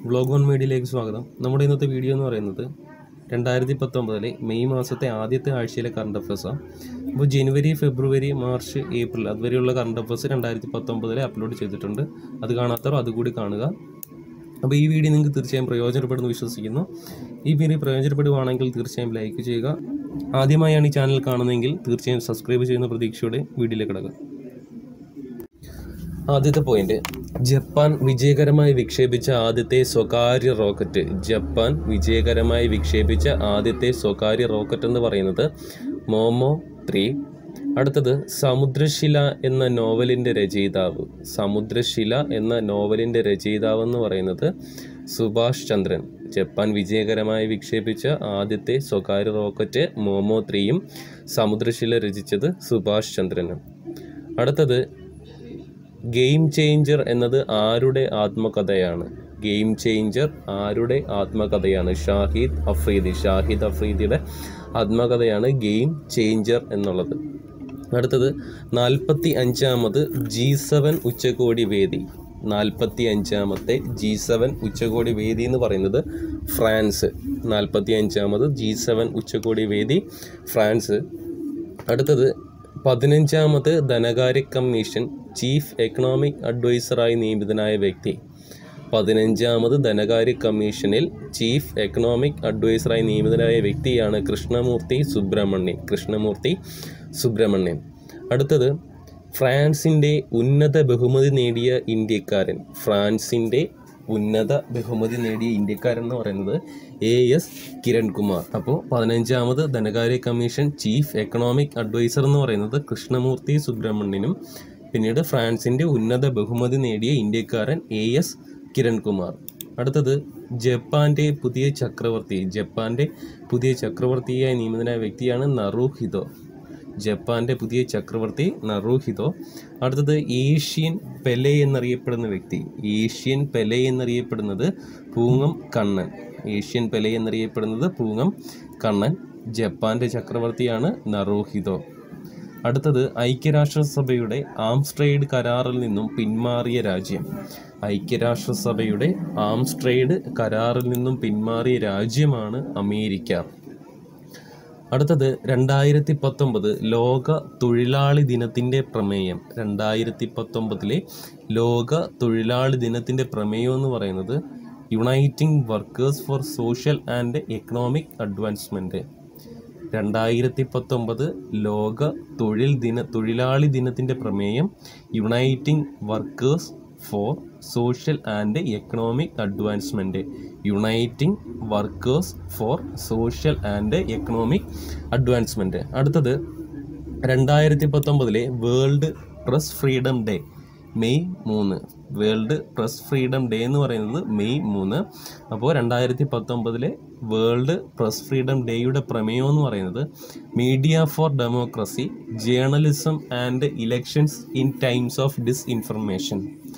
vlog one മീഡിയയിലേക്ക് സ്വാഗതം നമ്മുടെ ഇന്നത്തെ വീഡിയോ എന്ന് പറയുന്നത് രണ്ടായിരത്തി പത്തൊമ്പതിലെ മെയ് മാസത്തെ ആദ്യത്തെ ആഴ്ചയിലെ കറണ്ട് അഫയേഴ്സാണ് അപ്പോൾ ജനുവരി ഫെബ്രുവരി മാർച്ച് ഏപ്രിൽ അതുവരെയുള്ള കറണ്ട് അഫയേഴ്സ് രണ്ടായിരത്തി പത്തൊമ്പതിലെ അപ്ലോഡ് ചെയ്തിട്ടുണ്ട് അത് കാണാത്തവർ അതുകൂടി കാണുക അപ്പോൾ ഈ വീഡിയോ നിങ്ങൾക്ക് തീർച്ചയായും പ്രയോജനപ്പെടുന്നു വിശ്വസിക്കുന്നു ഈ വീഡിയോ പ്രയോജനപ്പെടുവാണെങ്കിൽ തീർച്ചയായും ലൈക്ക് ചെയ്യുക ആദ്യമായാണ് ഈ ചാനൽ കാണുന്നതെങ്കിൽ തീർച്ചയായും സബ്സ്ക്രൈബ് ചെയ്യുന്ന പ്രതീക്ഷയോടെ വീഡിയോയിലേക്ക് കിടക്കുക ആദ്യത്തെ പോയിന്റ് ജപ്പാൻ വിജയകരമായി വിക്ഷേപിച്ച ആദ്യത്തെ സ്വകാര്യ റോക്കറ്റ് ജപ്പാൻ വിജയകരമായി വിക്ഷേപിച്ച ആദ്യത്തെ സ്വകാര്യ റോക്കറ്റ് എന്ന് പറയുന്നത് മോമോ ത്രീ അടുത്തത് സമുദ്രശില എന്ന നോവലിൻ്റെ രചയിതാവ് സമുദ്രശില എന്ന നോവലിൻ്റെ രചയിതാവ് എന്ന് പറയുന്നത് സുഭാഷ് ചന്ദ്രൻ ജപ്പാൻ വിജയകരമായി വിക്ഷേപിച്ച ആദ്യത്തെ സ്വകാര്യ റോക്കറ്റ് മോമോ ത്രീയും സമുദ്രശില രചിച്ചത് സുഭാഷ് ചന്ദ്രനും അടുത്തത് ഗെയിം ചേഞ്ചർ എന്നത് ആരുടെ ആത്മകഥയാണ് ഗെയിം ചേഞ്ചർ ആരുടെ ആത്മകഥയാണ് ഷാഹിദ് അഫ്രീദി ഷാഹിദ് അഫ്രീദിയുടെ ആത്മകഥയാണ് ഗെയിം ചേഞ്ചർ എന്നുള്ളത് അടുത്തത് നാൽപ്പത്തി അഞ്ചാമത് ജി സെവൻ ഉച്ചകോടി വേദി നാൽപ്പത്തി അഞ്ചാമത്തെ ജി സെവൻ ഉച്ചകോടി വേദി എന്ന് പറയുന്നത് ഫ്രാൻസ് നാൽപ്പത്തി അഞ്ചാമത് ജി സെവൻ ഉച്ചകോടി വേദി ഫ്രാൻസ് അടുത്തത് പതിനഞ്ചാമത് ധനകാര്യ കമ്മീഷൻ ചീഫ് എക്കണോമിക് അഡ്വൈസറായി നിയമിതനായ വ്യക്തി പതിനഞ്ചാമത് ധനകാര്യ കമ്മീഷനിൽ ചീഫ് എക്കണോമിക് അഡ്വൈസറായി നിയമിതനായ വ്യക്തിയാണ് കൃഷ്ണമൂർത്തി സുബ്രഹ്മണ്യൻ കൃഷ്ണമൂർത്തി സുബ്രഹ്മണ്യൻ അടുത്തത് ഫ്രാൻസിൻ്റെ ഉന്നത ബഹുമതി നേടിയ ഇന്ത്യക്കാരൻ ഫ്രാൻസിൻ്റെ ഉന്നത ബഹുമതി നേടിയ ഇന്ത്യക്കാരൻ എന്ന് പറയുന്നത് എ എസ് കിരൺകുമാർ അപ്പോൾ പതിനഞ്ചാമത് ധനകാര്യ കമ്മീഷൻ ചീഫ് എക്കണോമിക് അഡ്വൈസർ എന്ന് പറയുന്നത് കൃഷ്ണമൂർത്തി സുബ്രഹ്മണ്യനും പിന്നീട് ഫ്രാൻസിൻ്റെ ഉന്നത ബഹുമതി നേടിയ ഇന്ത്യക്കാരൻ എ എസ് കിരൺകുമാർ അടുത്തത് ജപ്പാന്റെ പുതിയ ചക്രവർത്തി ജപ്പാന്റെ പുതിയ ചക്രവർത്തിയായി നിയമിതനായ വ്യക്തിയാണ് നറുഹിതോ ജപ്പാന്റെ പുതിയ ചക്രവർത്തി നറുഹിതോ അടുത്തത് ഏഷ്യൻ പെലെ എന്നറിയപ്പെടുന്ന വ്യക്തി ഏഷ്യൻ പെലെ എന്നറിയപ്പെടുന്നത് പൂങ്ങം കണ്ണൻ ഏഷ്യൻ പെലെ എന്നറിയപ്പെടുന്നത് പൂങ്ങം കണ്ണൻ ജപ്പാന്റെ ചക്രവർത്തിയാണ് നറുഹിതോ അടുത്തത് ഐക്യരാഷ്ട്രസഭയുടെ ആംസ്ട്രേഡ് കരാറിൽ നിന്നും പിന്മാറിയ രാജ്യം ഐക്യരാഷ്ട്രസഭയുടെ ആംസ്ട്രേഡ് കരാറിൽ നിന്നും പിന്മാറിയ രാജ്യമാണ് അമേരിക്ക അടുത്തത് രണ്ടായിരത്തി പത്തൊമ്പത് ലോക തൊഴിലാളി ദിനത്തിൻ്റെ പ്രമേയം രണ്ടായിരത്തി പത്തൊമ്പതിലെ ലോക തൊഴിലാളി ദിനത്തിൻ്റെ പ്രമേയം എന്ന് പറയുന്നത് uniting workers for social and economic advancement രണ്ടായിരത്തി പത്തൊമ്പത് ലോക തൊഴിൽ ദിന തൊഴിലാളി ദിനത്തിൻ്റെ പ്രമേയം uniting workers for social and economic advancement uniting workers for social and economic advancement അടുത്തത് രണ്ടായിരത്തി പത്തൊമ്പതിലെ world press freedom day May മൂന്ന് വേൾഡ് പ്രസ് ഫ്രീഡം ഡേ എന്ന് പറയുന്നത് മെയ് മൂന്ന് അപ്പോൾ രണ്ടായിരത്തി പത്തൊമ്പതിലെ വേൾഡ് പ്രസ് ഫ്രീഡം ഡേയുടെ പ്രമേയം എന്ന് പറയുന്നത് media for democracy journalism and elections in times of disinformation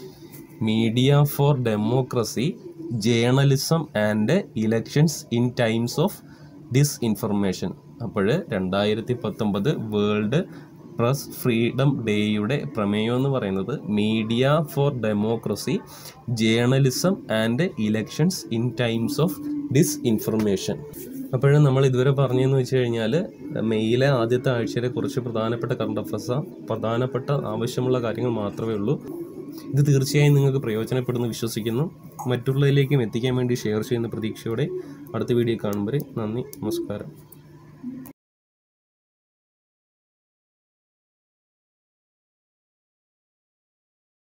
media for democracy journalism and elections in times of disinformation അപ്പോൾ രണ്ടായിരത്തി പത്തൊമ്പത് വേൾഡ് പ്രസ് ഫ്രീഡം ഡേയുടെ പ്രമേയം എന്ന് പറയുന്നത് media for democracy journalism and elections in times of disinformation അപ്പോഴും നമ്മൾ ഇതുവരെ പറഞ്ഞതെന്ന് വെച്ച് കഴിഞ്ഞാൽ മെയ്യിലെ ആദ്യത്തെ ആഴ്ചയിലെ കുറച്ച് പ്രധാനപ്പെട്ട കറണ്ട് അഫയേഴ്സ് പ്രധാനപ്പെട്ട ആവശ്യമുള്ള കാര്യങ്ങൾ മാത്രമേ ഉള്ളൂ ഇത് തീർച്ചയായും നിങ്ങൾക്ക് പ്രയോജനപ്പെടുന്നു വിശ്വസിക്കുന്നു മറ്റുള്ളവരിലേക്കും എത്തിക്കാൻ വേണ്ടി ഷെയർ ചെയ്യുന്ന പ്രതീക്ഷയോടെ അടുത്ത വീഡിയോ കാണുമ്പോൾ നന്ദി നമസ്കാരം